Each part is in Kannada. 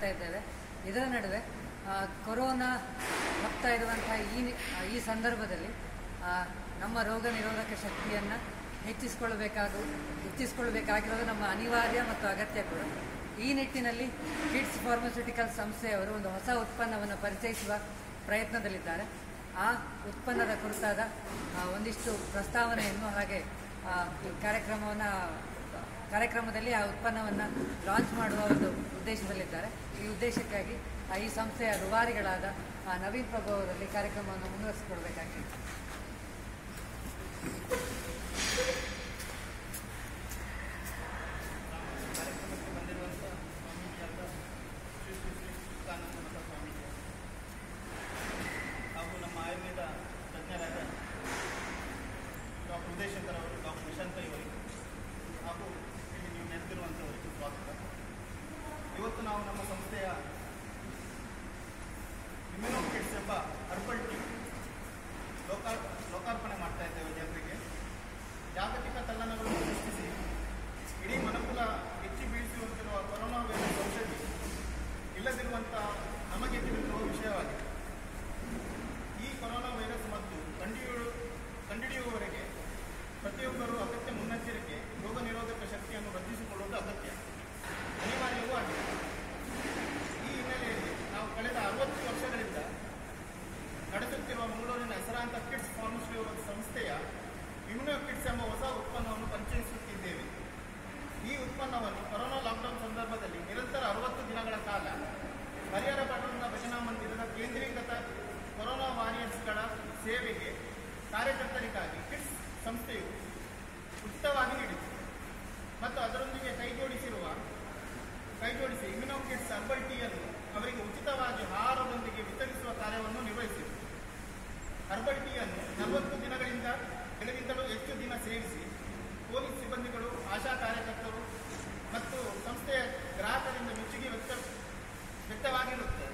ಮಾಡ್ತಾ ಇದ್ದೇವೆ ಇದರ ನಡುವೆ ಆ, ಕೊರೋನಾ ಹಬ್ತಾ ಇರುವಂತಹ ಈ ನಿ- ಆ, ಈ ಸಂದರ್ಭದಲ್ಲಿ ಆ, ನಮ್ಮ ರೋಗ ನಿರೋಧಕ ಶಕ್ತಿಯನ್ನು ಹೆಚ್ಚಿಸಿಕೊಳ್ಬೇಕಾಗ ಹೆಚ್ಚಿಸಿಕೊಳ್ಬೇಕಾಗಿರೋದು ನಮ್ಮ ಅನಿವಾರ್ಯ ಮತ್ತು ಅಗತ್ಯ ಕೂಡ ಈ ನಿಟ್ಟಿನಲ್ಲಿ ಕಿಡ್ಸ್ ಫಾರ್ಮಸ್ಯೂಟಿಕಲ್ ಸಂಸ್ಥೆಯವರು ಒಂದು ಹೊಸ ಉತ್ಪನ್ನವನ್ನು ಪರಿಚಯಿಸುವ ಪ್ರಯತ್ನದಲ್ಲಿದ್ದಾರೆ ಆ ಉತ್ಪನ್ನದ ಕುರಿತಾದ ಆ, ಒಂದಿಷ್ಟು ಪ್ರಸ್ತಾವನೆಯನ್ನು ಹಾಗೆ ಆ, ಈ ಕಾರ್ಯಕ್ರಮವನ್ನು ಕಾರ್ಯಕ್ರಮದಲ್ಲಿ ಆ ಉತ್ಪನ್ನವನ್ನು ಲಾಂಚ್ ಮಾಡುವ ಒಂದು ಉದ್ದೇಶದಲ್ಲಿದ್ದಾರೆ ಈ ಉದ್ದೇಶಕ್ಕಾಗಿ ಆ, ಈ ಸಂಸ್ಥೆಯ ರುವಾರಿಗಳಾದ ಆ, ನವೀನ್ ಪ್ರಭು ಅವರಲ್ಲಿ ಕಾರ್ಯಕ್ರಮವನ್ನು ಮುಂದುವರಿಸಿಕೊಡ್ಬೇಕಾಗಿ ಕಾರ್ಯಕ್ರಮಕ್ಕೆ ಬಂದಿರುವಂಥ ಸ್ವಾಮೀಜಿಯಾದ ಶ್ರೀ ಶ್ರೀ ಶ್ರೀ ಚಿತ್ತಾನಂದ ಸ್ವಾಮೀಜಿ ಹಾಗೂ ನಮ್ಮ ಆಯುರ್ವೇದ ತಜ್ಞರಾದ ಡಾಕ್ಟರ್ ಉದಯಶಂಕರ್ ಅವರು ಡಾಕ್ಟರ್ ನಿಶಾಂತ ಇವರಿಗೆ ಹಾಗೂ ಇಲ್ಲಿ ನೀವು ನೆರೆದಿರುವಂಥವರಿಗೆ ಸ್ವಾಗತ ಇವತ್ತು ನಾವು ನಮ್ಮ ಸಂಸ್ಥೆಯ ಇಮ್ಯುನೋ ಕಿಡ್ಸ್ ಎಂಬ ಅರ್ಬಲ್ ಟೀಮ್ ಲೋಕಾರ್ ಲೋಕಾರ್ಪಣೆ ಮಾಡ್ತಾ ಇದ್ದೇವೆ ಜನರಿಗೆ ಜಾಗತಿಕ ತಲ್ಲಣಗಳನ್ನು ಸೃಷ್ಟಿಸಿ ಇಡೀ ಮನುಕುಲ ಹೆಚ್ಚಿ ಬೀಳಿಸುವಂತಿರುವ ಕೊರೋನಾ ವೈರಸ್ ಔಷಧಿ ಇಲ್ಲದಿರುವಂಥ ನಮಗೆ ತಿಳಿದಿರುವ ವಿಷಯವಾಗಿದೆ ಈ ಕೊರೋನಾ ವೈರಸ್ ಮತ್ತು ಕಂಡುಹಿಡಿಯುವ ಕಂಡುಹಿಡಿಯುವವರೆಗೆ ಪ್ರತಿಯೊಬ್ಬರೂ ಅಗತ್ಯ ಮುನ್ನೆಚ್ಚರಿಕೆ ರೋಗ ನಿರೋಧಕ ಶಕ್ತಿಯನ್ನು ವೃದ್ಧಿಸಿಕೊಳ್ಳುವುದು ಅಗತ್ಯ ಅನಿವಾರ್ಯವೂ ಆಗಿದೆ ಈ ಹಿನ್ನೆಲೆಯಲ್ಲಿ ನಾವು ಕಳೆದ ಅರವತ್ತು ವರ್ಷಗಳಿಂದ ನಡೆಸುತ್ತಿರುವ ಮಂಗಳೂರಿನ ಹೆಸರಾಂತ ಕಿಡ್ಸ್ ಫಾರ್ಮಸ್ಯೂಟಿಕಲ್ ಸಂಸ್ಥೆಯ ಇಮ್ಯುನೋ ಕಿಡ್ಸ್ ಎಂಬ ಹೊಸ ಉತ್ಪನ್ನವನ್ನು ಪರಿಚಯಿಸುತ್ತಿದ್ದೇವೆ ಈ ಉತ್ಪನ್ನವನ್ನು ಕೊರೋನಾ ಲಾಕ್ಡೌನ್ ಸಂದರ್ಭದಲ್ಲಿ ನಿರಂತರ ಅರವತ್ತು ದಿನಗಳ ಕಾಲ ಹರಿಹರ ಪಟ್ಟಣದ ಭಜನಾ ಮಂದಿರದ ಕೇಂದ್ರೀಕೃತ ಕೊರೋನಾ ವಾರಿಯರ್ಸ್ಗಳ ಸೇವೆಗೆ ಕಾರ್ಯಕರ್ತರಿಗಾಗಿ ಕಿಡ್ಸ್ ಸಂಸ್ಥೆಯು ಉಚಿತವಾಗಿ ನೀಡಿತು ಮತ್ತು ಅದರೊಂದಿಗೆ ಕೈಜೋಡಿಸಿರುವ ಕೈಜೋಡಿಸಿ ಇಮ್ಯುನೋ ಕಿಡ್ಸ್ ಅರ್ಬಲ್ ಟೀಯನ್ನು ಅವರಿಗೆ ಉಚಿತವಾಗಿ ಆಹಾರದೊಂದಿಗೆ ವಿತರಿಸುವ ಕಾರ್ಯವನ್ನು ನಿರ್ವಹಿಸಿತು ಹರ್ಬಲ್ ಟೀಯನ್ನು ನಲವತ್ತು ದಿನಗಳಿಂದ ಕೆಲವಿಂದಲೂ ಹೆಚ್ಚು ದಿನ ಸೇವಿಸಿ ಪೊಲೀಸ್ ಸಿಬ್ಬಂದಿಗಳು ಆಶಾ ಕಾರ್ಯಕರ್ತರು ಮತ್ತು ಸಂಸ್ಥೆಯ ಗ್ರಾಹಕರಿಂದ ಮೆಚ್ಚುಗೆ ವ್ಯಕ್ತ ವ್ಯಕ್ತವಾಗಿರುತ್ತದೆ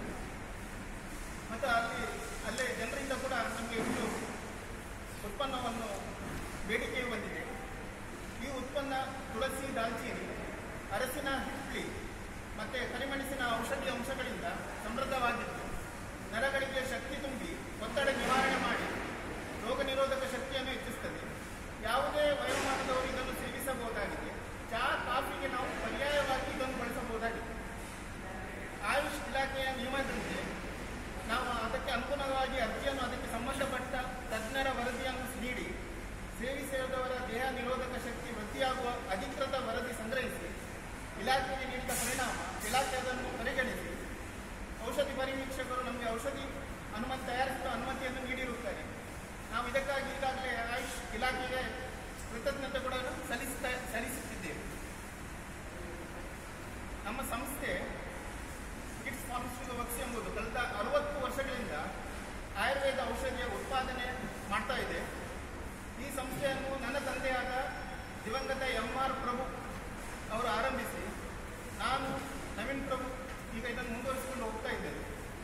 ಮತ್ತು ಅಲ್ಲಿ ಅಲ್ಲೇ ಜನರಿಂದ ಕೂಡ ನಮಗೆ ಒಂದು ಉತ್ಪನ್ನವನ್ನು ಬೇಡಿಕೆಯು ಬಂದಿದೆ ಈ ಉತ್ಪನ್ನ ತುಳಸಿ ದಾಲ್ಚೀನಿ ಅರಸಿನ ಹಿಟ್ಲಿ ಮತ್ತು ಕರಿಮೆಣಸಿನ ಔಷಧಿ ಅಂಶಗಳಿಂದ ಸಮೃದ್ಧವಾಗಿದ್ದು ನರಗಳಿಗೆ ಶಕ್ತಿ ತುಂಬಿ ಒತ್ತಡ ನಿವಾರಣೆ ಮಾಡಿ ರೋಗ ನಿರೋಧಕ ಶಕ್ತಿಯನ್ನು ಹೆಚ್ಚಿಸುತ್ತದೆ ಯಾವುದೇ ವಯೋಮಾನದವರು ಇದನ್ನು ಸೇವಿಸಬಹುದಾಗಿದೆ ಚಹಾ ಕಾಫಿಗೆ ನಾವು ಪರ್ಯಾಯವಾಗಿ ಇದನ್ನು ಬಳಸಬಹುದಾಗಿದೆ ಆಯುಷ್ ಇಲಾಖೆಯ ನಿಯಮದಂತೆ ನಾವು ಅದಕ್ಕೆ ಅನುಗುಣವಾಗಿ ಅರ್ಜಿಯನ್ನು ಅದಕ್ಕೆ ಸಂಬಂಧಪಟ್ಟ ತಜ್ಞರ ವರದಿಯನ್ನು ನೀಡಿ ಸೇವಿಸಿದವರ ದೇಹ ನಿರೋಧಕ ಶಕ್ತಿ ವೃದ್ಧಿಯಾಗುವ ಅಧಿಕೃತ ವರದಿ ಸಂಗ್ರಹಿಸಿ ಇಲಾಖೆಗೆ ನೀಡಿದ ಪರಿಣಾಮ ಇಲಾಖೆ ಅದನ್ನು ಪರಿಗಣಿಸಿ ಔಷಧಿ ಪರಿವೀಕ್ಷಕರು ನಮಗೆ ಔಷಧಿ ಅನುಮತಿ ತಯಾರಿಸಿದ ಅನುಮತಿಯನ್ನು ನೀಡಿರುತ್ತಾರೆ ನಾವು ಇದಕ್ಕಾಗಿ ಈಗಾಗಲೇ ಆಯುಷ್ ಇಲಾಖೆಗೆ ಕೃತಜ್ಞತೆ ಕೂಡ ಸಲ್ಲಿಸ್ತಾ ಸಲ್ಲಿಸುತ್ತಿದ್ದೇವೆ ನಮ್ಮ ಸಂಸ್ಥೆ ಕಿಡ್ಸ್ ಫಾರ್ಮಸ್ಯೂಟಿಕಲ್ ವರ್ಕ್ಸ್ ಎಂಬುದು ಕಳೆದ ಅರವತ್ತು ವರ್ಷಗಳಿಂದ ಆಯುರ್ವೇದ ಔಷಧಿಯ ಉತ್ಪಾದನೆ ಮಾಡ್ತಾ ಇದೆ ಈ ಸಂಸ್ಥೆಯನ್ನು ನನ್ನ ತಂದೆಯಾದ ದಿವಂಗತ ಎಂ ಆರ್ ಪ್ರಭು ಅವರು ಆರಂಭಿಸಿ ನಾನು ನವೀನ್ ಪ್ರಭು ಈಗ ಇದನ್ನು ಮುಂದುವರಿಸಿಕೊಂಡು ಹೋಗ್ತಾ ಇದ್ದೇವೆ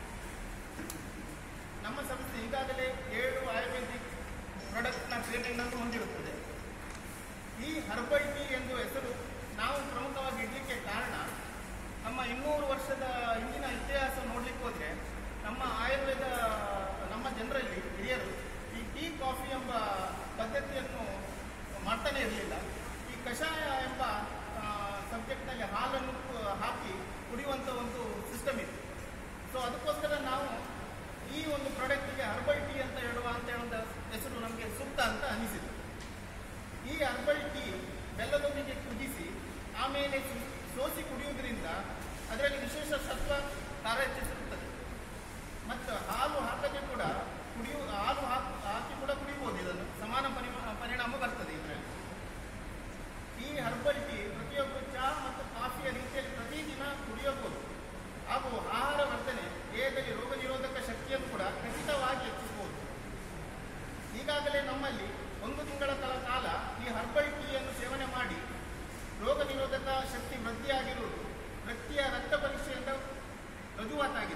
ನಮ್ಮ ಸಂಸ್ಥೆ ಈಗಾಗಲೇ ಏಳು ಆಯುರ್ವೇದಿಕ್ ಪ್ರಾಡಕ್ಟ್ನ ಪೇಟೆಂಟ್ ಅನ್ನು ಹೊಂದಿರುತ್ತದೆ ಈ ಹರ್ಬಲ್ ಟೀ ಎಂದು ಹೆಸರು ನಾವು ಪ್ರಮುಖವಾಗಿ ಇಡಲಿಕ್ಕೆ ಕಾರಣ ನಮ್ಮ ಇನ್ನೂರು ವರ್ಷದ ಹಿಂದಿನ ಇತಿಹಾಸ ನೋಡ್ಲಿಕ್ಕೆ ಹೋದ್ರೆ ನಮ್ಮ ಆಯುರ್ವೇದ ನಮ್ಮ ಜನರಲ್ಲಿ ಹಿರಿಯರು ಈ ಟೀ ಕಾಫಿ ಎಂಬ ಪದ್ಧತಿಯನ್ನು ಮಾಡ್ತಾನೆ ಇರಲಿಲ್ಲ ಈ ಕಷಾಯ ಎಂಬ ಸಬ್ಜೆಕ್ಟ್ನಲ್ಲಿ ಹಾಲನ್ನು ಕು- ಹಾಕಿ ಕುಡಿಯುವಂಥ ಒಂದು ಸಿಸ್ಟಮ್ ಇತ್ತು ಸೊ ಅದಕ್ಕೋಸ್ಕರ ನಾವು ಈ ಒಂದು ಪ್ರಾಡಕ್ಟಿಗೆ ಹರ್ಬಲ್ ಟೀ ಅಂತ ಹೇಳುವ ಅಂತ ಹೇಳುವ ಹೆಸರು ನಮಗೆ ಸೂಕ್ತ ಅಂತ ಅನಿಸಿತು ಈ ಹರ್ಬಲ್ ಟೀ ಬೆಲ್ಲದೊಂದಿಗೆ ಕುದಿಸಿ ಆಮೇಲೆ ಸು- ಸೋಸಿ ಕುಡಿಯುವುದರಿಂದ ಅದರಲ್ಲಿ ವಿಶೇಷ ಸತ್ವ ಕಾರ್ಯಚರಿಸುತ್ತದೆ ಮತ್ತು ಹಾಲು ಹಾಕದೆ ಕೂಡ ಕುಡಿಯು ಹಾಲು ಹಾಕಿ ಹಾಕಿ ಕೂಡ ಕುಡಿಯಬಹುದು ಇದನ್ನು ಸಮಾನ ಪರಿಮಾ ಪರಿಣಾಮ ಬರ್ತದೆ ಇದರಲ್ಲಿ ಈ ಹರ್ಬಲ್ ಟೀ ಪ್ರತಿಯೊಬ್ಬರು ಚಹಾ ಮತ್ತು ಕಾಫಿಯ ರೀತಿಯಲ್ಲಿ ಪ್ರತಿದಿನ ಕುಡಿಯಬಹುದು ಹಾಗೂ ಆಹಾರ ವರ್ತನೆ ದೇಹದಲ್ಲಿ ರೋಗ ನಿರೋಧಕ ಶಕ್ತಿಯನ್ನು ಕೂಡ ಖಚಿತವಾಗಿ ಹೆಚ್ಚಿಸಬಹುದು ಈಗಾಗಲೇ ನಮ್ಮಲ್ಲಿ ಒಂದು ತಿಂಗಳ ಕಾಲ ಕಾಲ ಈ ಹರ್ಬಲ್ ಟೀಯನ್ನು ಸೇವನೆ ಮಾಡಿ ರೋಗ ನಿರೋಧಕ ಶಕ್ತಿ ವೃದ್ಧಿಯಾಗಿರುವುದು ವ್ಯಕ್ತಿಯ ರಕ್ತ ಪರೀಕ್ಷೆಯಿಂದ ರುಜುವಾತಾಗಿದೆ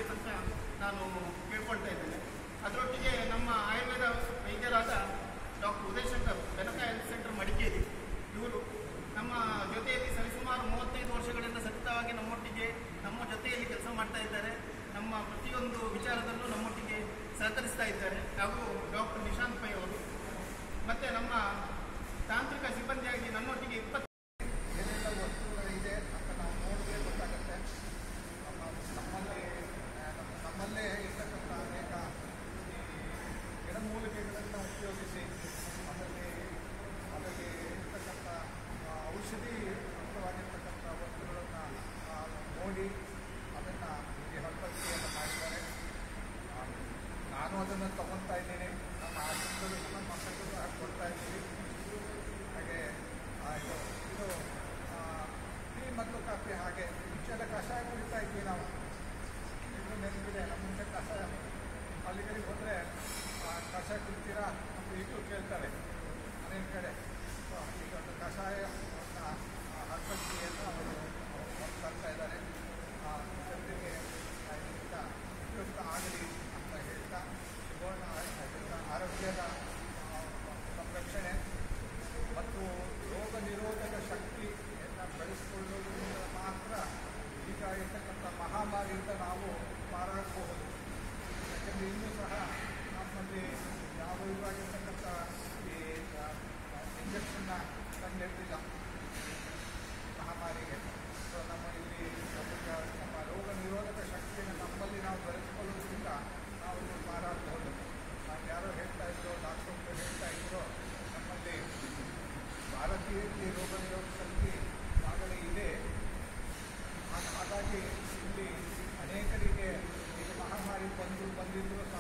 ಮಾಡಬೇಕಂತ ನಾನು ಕೇಳ್ಕೊಳ್ತಾ ಇದ್ದೇನೆ ಅದರೊಟ್ಟಿಗೆ ನಮ್ಮ ಆಯುರ್ವೇದ ವೈದ್ಯರಾದ doctor Udayashankar Benaka health centre Madikeri ಇವರು ನಮ್ಮ ಜೊತೆಯಲ್ಲಿ ಸರಿಸುಮಾರು ಮೂವತ್ತೈದು ವರ್ಷಗಳಿಂದ ಸತತವಾಗಿ ನಮ್ಮೊಟ್ಟಿಗೆ ನಮ್ಮ ಜೊತೆಯಲ್ಲಿ ಕೆಲಸ ಮಾಡ್ತಾ ಇದ್ದಾರೆ ನಮ್ಮ ಪ್ರತಿಯೊಂದು ವಿಚಾರದಲ್ಲೂ ನಮ್ಮೊಟ್ಟಿಗೆ ಸಹಕರಿಸ್ತಾ ಇದ್ದಾರೆ ಹಾಗೂ ಡಾಕ್ಟರ್ ನಿಶಾಂತ್ ಪೈ ಅವರು ಮತ್ತೆ ನಮ್ಮ ತಾಂತ್ರಿಕ ಸಿಬ್ಬಂದಿಯಾಗಿ ನನ್ನೊಟ್ಟಿಗೆ ಇಪ್ಪತ್ತು ಏನೆಲ್ಲ ವಸ್ತುಗಳಿದೆ ಅಂತ ನಾವು ನೋಡಿದ್ರೆ ಗೊತ್ತಾಗುತ್ತೆ ನಮ್ಮ ನಮ್ಮಲ್ಲಿ ಆ, ನಮ್ಮ- ನಮ್ಮಲ್ಲೇ ಇರ್ತಕ್ಕಂಥ ಅನೇಕ ಈ ಗಿಡಮೂಲಿಕೆಗಳನ್ನು ಉಪಯೋಗಿಸಿ ಅದರಲ್ಲಿ ಅದರಲ್ಲಿ ಇರ್ತಕ್ಕಂಥ ಆ, ಔಷಧಿ ಮುಕ್ತವಾಗಿರ್ತಕ್ಕಂಥ ವಸ್ತುಗಳನ್ನು ನೋಡಿ ಅದನ್ನು ಇಲ್ಲಿ ಹರ್ಪಡಿಕೆಯನ್ನು ಮಾಡಿದ್ದಾರೆ ಆ, ನಾನು ಅದನ್ನು ತಗೊಳ್ತಾ ಇದ್ದೀನಿ ನಮ್ಮ ಆಶ್ರಮದಲ್ಲಿ ನಮ್ಮ ಮಕ್ಕಳಿಗೂ ಸಹ ಕೊಡ್ತಾ ಇದ್ದೀವಿ ಹಾಗೆ ಆ, ಇದು ಇದು ಆ, ಟೀ ಮತ್ತು ಕಾಫಿ ಹಾಗೆ ಮುಂಚೆಲ್ಲ ಕಷಾಯ ಕುಡಿತಾ ಇದ್ವಿ ನಾವು ಇದು ನೆನಪಿದೆ ನಮ್ಮ ಮುಂಚೆ ಕಷಾಯ ಅಲ್ಲಿಗರಿಗೆ ಹೋದರೆ ಕಷಾಯ ಕುಡಿತೀರಾ ಅಂತ ಇದು ಕೇಳ್ತಾರೆ ಅನೇಕ ಕಡೆ ಸೊ ಈಗ ಒಂದು ಕಷಾಯ ಹರ್ಪಟ್ಟಿಯನ್ನು ಅವರು ತರ್ತಾ ಇದ್ದಾರೆ ಆ, ಜನರಿಗೆ ಆ, ಇದರಿಂದ ಉಪಯುಕ್ತ ಆಗಲಿ ಅಂತ ಹೇಳ್ತಾ ಸುವರ್ಣ ಆ- ಆರೋಗ್ಯದ ಆ, ಸಂರಕ್ಷಣೆ ಮತ್ತು ರೋಗ ನಿರೋಧಕ ಶಕ್ತಿಯನ್ನು ಬೆಳೆಸಿಕೊಳ್ಳುವುದರಿಂದ ಮಾತ್ರ ಈಗ ಇರ್ತಕ್ಕಂಥ ಮಹಾಮಾರಿಯಿಂದ ನಾವು ಪಾರಾಗಬಹುದು ಯಾಕಂದರೆ ಇನ್ನೂ ಸಹ ನಮ್ಮಲ್ಲಿ ಯಾವ ಇವಾಗಿರ್ತಕ್ಕಂಥ ಈ ಇಂಜೆಕ್ಷನ್ನ ಕಂಡಿರಲಿಲ್ಲ ಮಹಾಮಾರಿಗೆ ಸೊ ನಮ್ಮ ಇಲ್ಲಿ ನಮಗೆ ನಮ್ಮ ರೋಗ ನಿರೋಧಕ ಶಕ್ತಿಯನ್ನು ನಮ್ಮಲ್ಲಿ ನಾವು ಬೆಳೆಸಿಕೊಳ್ಳೋದ್ರಿಂದ ನಾವು ಇದು ಪಾರಾಗಬಹುದು ನಾವು ಯಾರೋ ಹೇಳ್ತಾ ಇದ್ರು ಡಾಕ್ಟರ್ ಹೇಳ್ತಾ ಇದ್ರು ನಮ್ಮಲ್ಲಿ ಭಾರತೀಯರಲ್ಲಿ ರೋಗ ನಿರೋಧಕ ಶಕ್ತಿ ಆಗಲೇ ಇದೆ ಹಾಗ್- ಹಾಗಾಗಿ ಇಲ್ಲಿ ಅನೇಕರಿಗೆ ಈಗ ಮಹಾಮಾರಿ ಬಂದು ಬಂದಿದ್ದರೂ